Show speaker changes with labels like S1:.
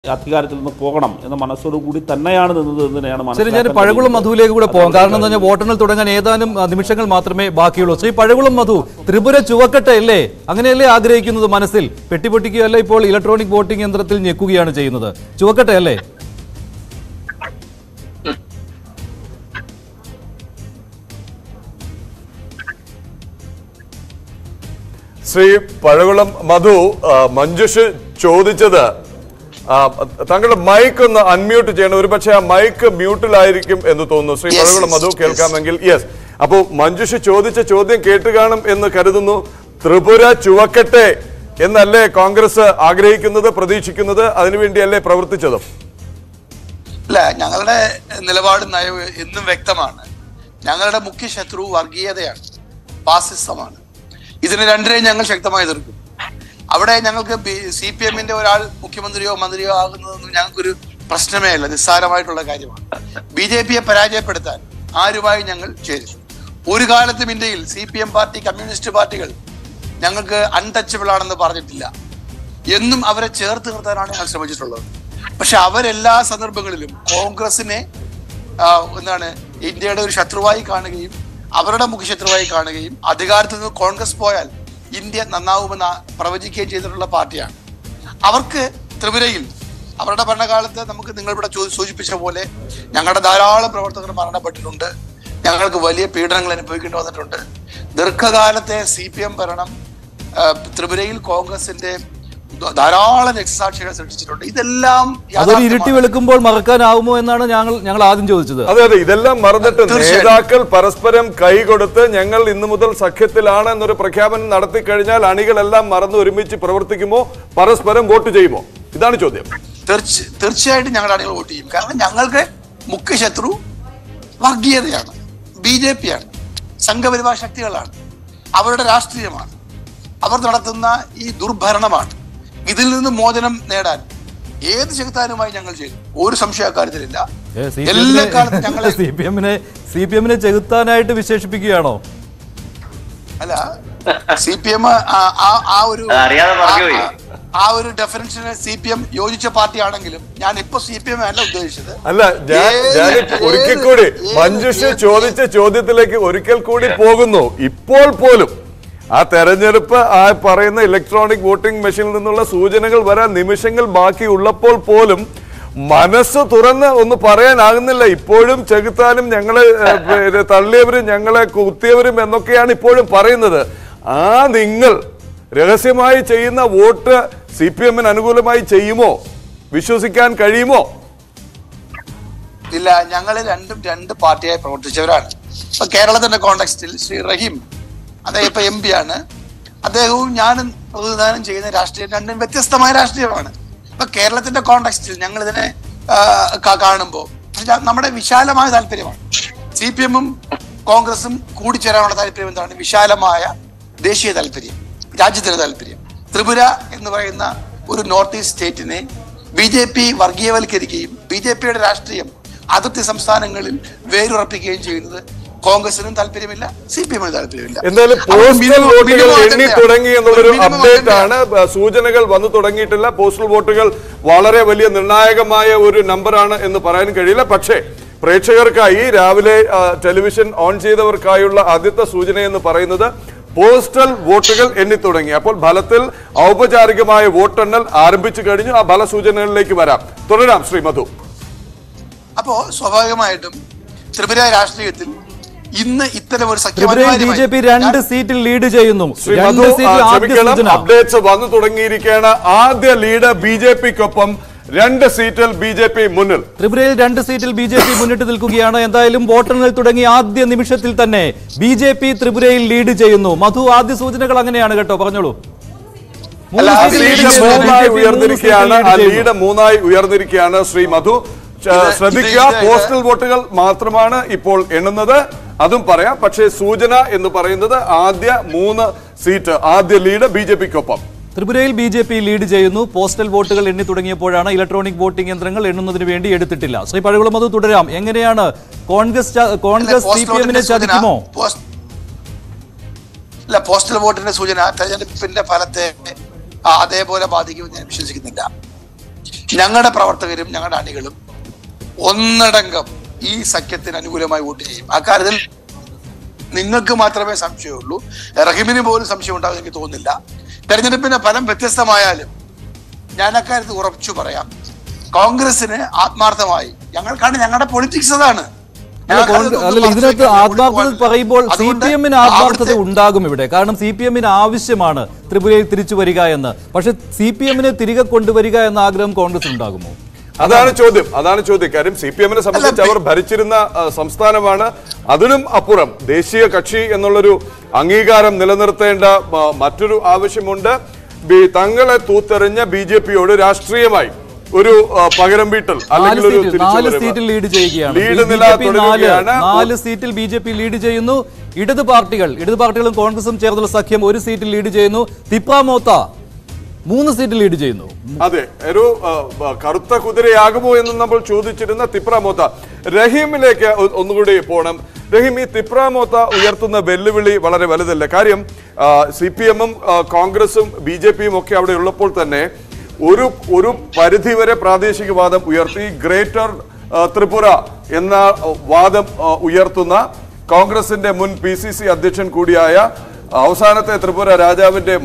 S1: അധികാരത്തിൽ നിന്ന് പോകണം എന്ന മനസ്സോടുകൂടി തന്നെയാണ് നിന്നത് എന്ന് തന്നെയാണ്
S2: ശരി ഞാൻ
S1: മനസ്സിലാക്കാൻ
S2: പഴകുളം
S1: കഴിയുന്നത്.
S2: മധുവിലേക്ക് കൂടെ പോകാം കാരണം എന്താ പറഞ്ഞാൽ വോട്ടെണ്ണൽ തുടങ്ങാൻ ഏതാനും ആ, നിമിഷങ്ങൾ മാത്രമേ ബാക്കിയുള്ളൂ ശ്രീ പഴകുളം മധു ത്രിപുര ചുവക്കട്ടെ അല്ലേ അങ്ങനെയല്ലേ ആഗ്രഹിക്കുന്നത് മനസ്സിൽ പെട്ടിപ്പൊട്ടിക്കുകയല്ല ഇപ്പോൾ ഇലക്ട്രോണിക് വോട്ടിംഗ് യന്ത്രത്തിൽ ഞെക്കുകയാണ് ചെയ്യുന്നത് ചുവക്കട്ടെ അല്ലേ
S3: ശ്രീ പഴകുളം മധു ആ, മഞ്ജുഷ് ചോദിച്ചത് ആ, താങ്കളുടെ മൈക്ക് ഒന്ന് അൺമ്യൂട്ട് ചെയ്യണം ഒരു പക്ഷേ ആ മൈക്ക് മ്യൂട്ടിലായിരിക്കും എന്ന് തോന്നുന്നു Sree
S4: Yes,
S3: Pazhakulam
S4: yes,
S3: Madhu
S4: yes.
S3: കേൾക്കാമെങ്കിൽ യെസ് അപ്പോ മഞ്ജുഷ് ചോദിച്ച ചോദ്യം കേട്ട് കാണും എന്ന് കരുതുന്നു ത്രിപുര ചുവക്കട്ടെ എന്നല്ലേ കോൺഗ്രസ് ആഗ്രഹിക്കുന്നത് പ്രതീക്ഷിക്കുന്നത് അതിനുവേണ്ടിയല്ലേ പ്രവർത്തിച്ചതും
S4: അല്ല ഞങ്ങളുടെ നിലപാട് നയവ് എന്നും വ്യക്തമാണ് ഞങ്ങളുടെ മുഖ്യ ശത്രു വർഗീയതയാണ് ഫാസിസമാണ് ഇതിന് രണ്ടിനെയും ഞങ്ങൾ ശക്തമായി എതിർക്കും അവിടെ ഞങ്ങൾക്ക് സി പി എമ്മിന്റെ ഒരാൾ മുഖ്യമന്ത്രിയോ മന്ത്രിയോ ആകുന്നതൊന്നും ഞങ്ങൾക്കൊരു പ്രശ്നമേ അല്ല നിസ്സാരമായിട്ടുള്ള കാര്യമാണ് ബി ജെ പിയെ പരാജയപ്പെടുത്താൻ ആരുമായി ഞങ്ങൾ ചേരും ഒരു കാലത്തും ഇന്ത്യയിൽ C P M party communist പാർട്ടികൾ ഞങ്ങൾക്ക് അൺടച്ചബിൾ ആണെന്ന് പറഞ്ഞിട്ടില്ല എന്നും അവരെ ചേർത്ത് നിർത്താനാണ് ഞങ്ങൾ ശ്രമിച്ചിട്ടുള്ളത് പക്ഷെ അവരെല്ലാ സന്ദർഭങ്ങളിലും കോൺഗ്രസിനെ ആ, എന്താണ് ഇന്ത്യയുടെ ഒരു ശത്രുവായി കാണുകയും അവരുടെ മുഖ്യശത്രുവായി കാണുകയും അധികാരത്തിൽ നിന്ന് കോൺഗ്രസ് പോയാൽ ഇന്ത്യ നന്നാവുമെന്ന് പ്രവചിക്കുകയും ചെയ്തിട്ടുള്ള പാർട്ടിയാണ് അവർക്ക് ത്രിപുരയിൽ അവരുടെ ഭരണകാലത്ത് നമുക്ക് നിങ്ങൾ ഇവിടെ ചോ- സൂചിപ്പിച്ച പോലെ ഞങ്ങളുടെ ധാരാളം പ്രവർത്തകർ മരണപ്പെട്ടിട്ടുണ്ട് ഞങ്ങൾക്ക് വലിയ പീഡനങ്ങൾ അനുഭവിക്കേണ്ടി വന്നിട്ടുണ്ട് ദീർഘകാലത്തെ സി പി എം ഭരണം ആ, ത്രിപുരയിൽ കോൺഗ്രസിന്റെ ധാരാളം രക്തസാക്ഷികളെ സൃഷ്ടിച്ചിട്ടുണ്ട് ഇതെല്ലാം
S2: അതൊരു ഇരുട്ടി
S4: യാഥാർത്ഥ്യമാണ്.
S2: വെളുക്കുമ്പോൾ മറക്കാനാവുമോ എന്നാണ് ഞങ്ങൾ ഞങ്ങൾ ആദ്യം ചോദിച്ചത്
S3: അതെ അതെ ഇതെല്ലാം മറന്നിട്ട്
S4: തീർച്ചയായും.
S3: നേതാക്കൾ പരസ്പരം കൈ കൊടുത്ത് ഞങ്ങൾ ഇന്നു മുതൽ സഖ്യത്തിലാണ് എന്നൊരു പ്രഖ്യാപനം നടത്തി കഴിഞ്ഞാൽ അണികളെല്ലാം മറന്ന് ഒരുമിച്ച് പ്രവർത്തിക്കുമോ പരസ്പരം വോട്ട് ചെയ്യുമോ ഇതാണ് ചോദ്യം
S4: തീർച്ച- തീർച്ചയായിട്ടും ഞങ്ങളുടെ അണികൾ വോട്ട് ചെയ്യും കാരണം ഞങ്ങൾക്ക് മുഖ്യ ശത്രു വർഗീയതയാണ് ബി ജെ പി ആണ് സംഘപരിവാർ ശക്തികളാണ് അവരുടെ രാഷ്ട്രീയമാണ് അവർ നടത്തുന്ന ഈ ദുർഭരണമാണ് ഇതിൽ നിന്ന് മോചനം നേടാൻ ഏത് ശക്താനുമായി ഞങ്ങൾ ചെയ്യും ഒരു സംശയ കാര്യത്തിലില്ല എല്ലാ കാലത്തും ഞങ്ങളെ
S2: സി പി എമ്മിനെ സി പി എമ്മിനെ ചെകുത്താനായിട്ട് വിശേഷിപ്പിക്കുകയാണോ
S4: അല്ല സി പി എം ആ ഒരു
S5: അറിയാതെ പറഞ്ഞു പോയി.
S4: ആ- ആ ഒരു ഡെഫിനേഷന് സി പി എം യോജിച്ച പാർട്ടി ആണെങ്കിലും ഞാൻ ഇപ്പൊ സി പി എം അല്ല ഉദ്ദേശിച്ചത്
S3: അല്ല ഞാൻ
S4: ഏത്
S3: ഞാൻ
S4: ഏത്
S3: ഒരിക്കൽ കൂടി
S4: ഏത്
S3: മഞ്ജുഷ്
S4: ഏത്
S3: ചോദിച്ച ചോദ്യത്തിലേക്ക് ഒരിക്കൽ കൂടി പോകുന്നു ഇപ്പോൾ പോലും ആ തെരഞ്ഞെടുപ്പ് ആ പറയുന്ന ഇലക്ട്രോണിക് വോട്ടിംഗ് മെഷീനിൽ നിന്നുള്ള സൂചനകൾ വരാൻ നിമിഷങ്ങൾ ബാക്കി ഉള്ളപ്പോൾ പോലും മനസ്സ് തുറന്ന് ഒന്ന് പറയാനാകുന്നില്ല ഇപ്പോഴും ചെകുത്താനും ഞങ്ങളെ ഏഹ്, പിന്നെ തള്ളിയവരും ഞങ്ങളെ കുത്തിയവരും എന്നൊക്കെയാണ് ഇപ്പോഴും പറയുന്നത് ആ നിങ്ങൾ രഹസ്യമായി ചെയ്യുന്ന വോട്ട് സി പി എമ്മിന് അനുകൂലമായി ചെയ്യുമോ വിശ്വസിക്കാൻ കഴിയുമോ
S4: ഇല്ല ഞങ്ങൾ രണ്ടും രണ്ട് പാർട്ടിയായി പ്രവർത്തിച്ചവരാണ് ഇപ്പൊ കേരളത്തിന്റെ കോണ്ടെക്സ്റ്റിൽ ശ്രീ റഹീം അദ്ദേഹം ഇപ്പൊ എം പി ആണ് അദ്ദേഹവും ഞാനും പ്രതിനിധാനം ചെയ്യുന്ന രാഷ്ട്രീയം രണ്ടും വ്യത്യസ്തമായ രാഷ്ട്രീയമാണ് ഇപ്പൊ കേരളത്തിന്റെ കോണ്ടെക്സ്റ്റിൽ ഞങ്ങൾ ഇതിനെ കാണുമ്പോൾ നമ്മുടെ വിശാലമായ താല്പര്യമാണ് സി പി എമ്മും കോൺഗ്രസും കൂടിച്ചേരാനുള്ള താല്പര്യം എന്താണ് വിശാലമായ ദേശീയ താല്പര്യം രാജ്യത്തിന്റെ താല്പര്യം ത്രിപുര എന്ന് പറയുന്ന ഒരു നോർത്ത് ഈസ്റ്റ് സ്റ്റേറ്റിനെ ബി ജെ പി വർഗീയവൽക്കരിക്കുകയും ബി ജെ പിയുടെ രാഷ്ട്രീയം അതിർത്തി സംസ്ഥാനങ്ങളിൽ വേരുറപ്പിക്കുകയും ചെയ്യുന്നത് കോൺഗ്രസിനും താല്പര്യമില്ല സി പി എമ്മിനും താല്പര്യമില്ല
S3: എന്തായാലും
S4: അപ്പോൾ
S3: പോസ്റ്റൽ
S4: minimum-
S3: വോട്ടുകൾ
S4: minimum
S3: എണ്ണി
S4: അജണ്ടയാണ്.
S3: തുടങ്ങി എന്നുള്ളൊരു
S4: minimum
S3: അപ്ഡേറ്റ്
S4: അജണ്ടയാണ്.
S3: ആണ് സൂചനകൾ വന്നു തുടങ്ങിയിട്ടില്ല പോസ്റ്റൽ വോട്ടുകൾ വളരെ വലിയ നിർണായകമായ ഒരു നമ്പറാണ് എന്ന് പറയാൻ കഴിയില്ല പക്ഷേ പ്രേക്ഷകർക്കായി രാവിലെ ആ, ടെലിവിഷൻ ഓൺ ചെയ്തവർക്കായുള്ള ആദ്യത്തെ സൂചന എന്ന് പറയുന്നത് പോസ്റ്റൽ വോട്ടുകൾ എണ്ണി തുടങ്ങി അപ്പോൾ ഫലത്തിൽ ഔപചാരികമായ വോട്ടെണ്ണൽ ആരംഭിച്ചു കഴിഞ്ഞു ആ ഫലസൂചനകളിലേക്ക് വരാം തുടരാം ശ്രീ മധു
S4: അപ്പോ സ്വാഭാവികമായിട്ടും ത്രിപുര രാഷ്ട്രീയത്തിൽ ഇന്ന് ഇത്തരം ഒരു സഖ്യം
S2: ത്രിപുരയിൽ ബി
S4: അനിവാര്യമായി.
S2: ജെ പി രണ്ട്
S4: ഞാൻ-
S2: സീറ്റിൽ ലീഡ് ചെയ്യുന്നു
S3: ശ്രീ
S2: രണ്ട്
S3: മധു ആ,
S2: സീറ്റിൽ ആദ്യ
S3: ക്ഷമിക്കണം
S2: സൂചന
S3: അപ്ഡേറ്റ്സ് വന്നു തുടങ്ങിയിരിക്കുകയാണ് ആദ്യ ലീഡ് ബി ജെ പിക്കൊപ്പം രണ്ട് സീറ്റിൽ ബി ജെ പി മുന്നിൽ
S2: ത്രിപുരയിൽ രണ്ട് സീറ്റിൽ ബി ജെ പി മുന്നിട്ട് നിൽക്കുകയാണ് എന്തായാലും വോട്ടെണ്ണൽ തുടങ്ങി ആദ്യ നിമിഷത്തിൽ തന്നെ ബി ജെ പി ത്രിപുരയിൽ ലീഡ് ചെയ്യുന്നു മധു ആദ്യ സൂചനകൾ അങ്ങനെയാണ് കേട്ടോ പറഞ്ഞോളൂ മൂന്ന്
S4: അല്ല,
S3: ആ
S2: സീറ്റിൽ
S4: ലീഡ്
S3: ലീഡ്
S2: lead ചെയ്യുന്നു.
S3: മൂന്നായി
S2: BJP മൂന്ന്
S3: ഉയർന്നിരിക്കുകയാണ്
S2: സീറ്റിൽ
S3: ആ
S2: lead
S3: ലീഡ്
S2: ചെയ്യുന്നു.
S3: മൂന്നായി ഉയർന്നിരിക്കുകയാണ് ശ്രീ മധു ച-
S4: ഇത്
S3: ശ്രദ്ധിക്കുക
S4: ഇത്
S3: പോസ്റ്റൽ വോട്ടുകൾ മാത്രമാണ് ഇപ്പോൾ എണ്ണുന്നത് അതും പറയാം പക്ഷേ സൂചന എന്ന് പറയുന്നത് ആദ്യ മൂന്ന് സീറ്റ് ആദ്യ ലീഡ് ബി ജെ പിക്കൊപ്പം
S2: ത്രിപുരയിൽ ബി ജെ പി ലീഡ് ചെയ്യുന്നു പോസ്റ്റൽ വോട്ടുകൾ എണ്ണി തുടങ്ങിയപ്പോഴാണ് ഇലക്ട്രോണിക് വോട്ടിംഗ് യന്ത്രങ്ങൾ എണ്ണുന്നതിന് വേണ്ടി എടുത്തിട്ടില്ല ശ്രീ പഴകുളം അത് തുടരാം എങ്ങനെയാണ് കോൺഗ്രസ് ച- കോൺഗ്രസ് സി
S4: പോസ്റ്റൽ
S2: പി എമ്മിനെ
S4: വോട്ടിന്റെ സൂചന-
S2: ചതിക്കുമോ
S4: പോസ്റ്റ്- ഇല്ല പോസ്റ്റൽ വോട്ടിന്റെ സൂചന തെരഞ്ഞെടുപ്പിന്റെ ഫലത്തെ ആ, അതേപോലെ ബാധിക്കുമെന്ന് ഞാൻ വിശ്വസിക്കുന്നില്ല ഞങ്ങളുടെ പ്രവർത്തകരും ഞങ്ങളുടെ അണികളും ഒന്നടങ്കം ഈ സഖ്യത്തിന് അനുകൂലമായി വോട്ട് ചെയ്യും അക്കാര്യത്തിൽ നിങ്ങൾക്ക് മാത്രമേ സംശയമുള്ളൂ റഹിമിന് പോലും സംശയം ഉണ്ടാകും എനിക്ക് തോന്നുന്നില്ല തെരഞ്ഞെടുപ്പിന്റെ ഫലം വ്യത്യസ്തമായാലും ഞാൻ അക്കാര്യത്തിൽ ഉറച്ചു പറയാം കോൺഗ്രസിന് ആത്മാർത്ഥമായി ഞങ്ങൾക്കാണ് ഞങ്ങളുടെ പൊളിറ്റിക്സ് അതാണ്
S2: അല്ല,
S4: ഞങ്ങൾക്ക്
S2: കോൺഗ്രസ്
S4: അതൊന്നും
S2: അല്ലല്ല
S4: മറച്ചു
S2: ഇതിനകത്ത്
S4: വെക്കാൻ
S2: ആത്മാർത്ഥത
S4: ഒളിച്ചു
S2: പറയുമ്പോൾ സി
S4: അതുകൊണ്ട്
S2: പി എമ്മിന് ആത്മാർത്ഥത
S4: അവിടുത്തെ-
S2: ഉണ്ടാകും ഇവിടെ കാരണം സി പി എമ്മിന് ആവശ്യമാണ് ത്രിപുരയിൽ തിരിച്ചു വരിക എന്ന് പക്ഷെ സി പി എമ്മിനെ തിരികെ കൊണ്ടുവരിക എന്ന ആഗ്രഹം കോൺഗ്രസ് ഉണ്ടാകുമോ
S3: അതാണ് ചോദ്യം അതാണ് ചോദ്യം കാര്യം സി പി എമ്മിനെ സംബന്ധിച്ച് അവർ ഭരിച്ചിരുന്ന ആ, സംസ്ഥാനമാണ് അതിനും അപ്പുറം ദേശീയ കക്ഷി എന്നുള്ളൊരു അംഗീകാരം നിലനിർത്തേണ്ട ആ, മറ്റൊരു ആവശ്യമുണ്ട് ബി- തങ്ങളെ തൂത്തെറിഞ്ഞ ബി ജെ പിയോട് രാഷ്ട്രീയമായി ഒരു ആ, പകരം വീട്ടൽ
S2: നാല്
S3: അല്ലെങ്കിൽ ഒരു
S2: സീറ്റിൽ നാല്
S3: തിരിച്ചുവരവ്.
S2: സീറ്റിൽ ലീഡ് ചെയ്യുകയാണ്
S3: ലീഡ്
S2: ബി
S3: നില
S2: ജെ പി നാല്
S3: തുടരുകയാണ്
S2: നാല് സീറ്റിൽ ബി ജെ പി ലീഡ് ചെയ്യുന്നു ഇടത് പാർട്ടികൾ ഇടത് പാർട്ടികളും കോൺഗ്രസും ചേർന്നുള്ള സഖ്യം ഒരു സീറ്റിൽ ലീഡ് ചെയ്യുന്നു തിപ്രാമോത്ത മൂന്ന് സീറ്റിൽ ലീഡ് ചെയ്യുന്നു
S3: അതെ ഒരു ആ, ആ, കറുത്ത കുതിരയാകുമോ എന്ന് നമ്മൾ ചോദിച്ചിരുന്ന തിപ്രാമോത്ത റഹീമിലേക്ക് ഒ- ഒന്നുകൂടി പോകണം റഹീം ഈ തിപ്രാമോത്ത ഉയർത്തുന്ന വെല്ലുവിളി വളരെ വലുതല്ല കാര്യം സി പി എമ്മും കോൺഗ്രസും ബി ജെ പിയും ഒക്കെ അവിടെ ഉള്ളപ്പോൾ തന്നെ ഒരു ഒരു പരിധിവരെ പ്രാദേശികവാദം ഉയർത്തി ഗ്രേറ്റർ ആ, ത്രിപുര എന്ന ആ, വാദം ആ, ഉയർത്തുന്ന കോൺഗ്രസിന്റെ മുൻ പി സി സി അധ്യക്ഷൻ കൂടിയായ അവസാനത്തെ ത്രിപുര രാജാവിന്റെ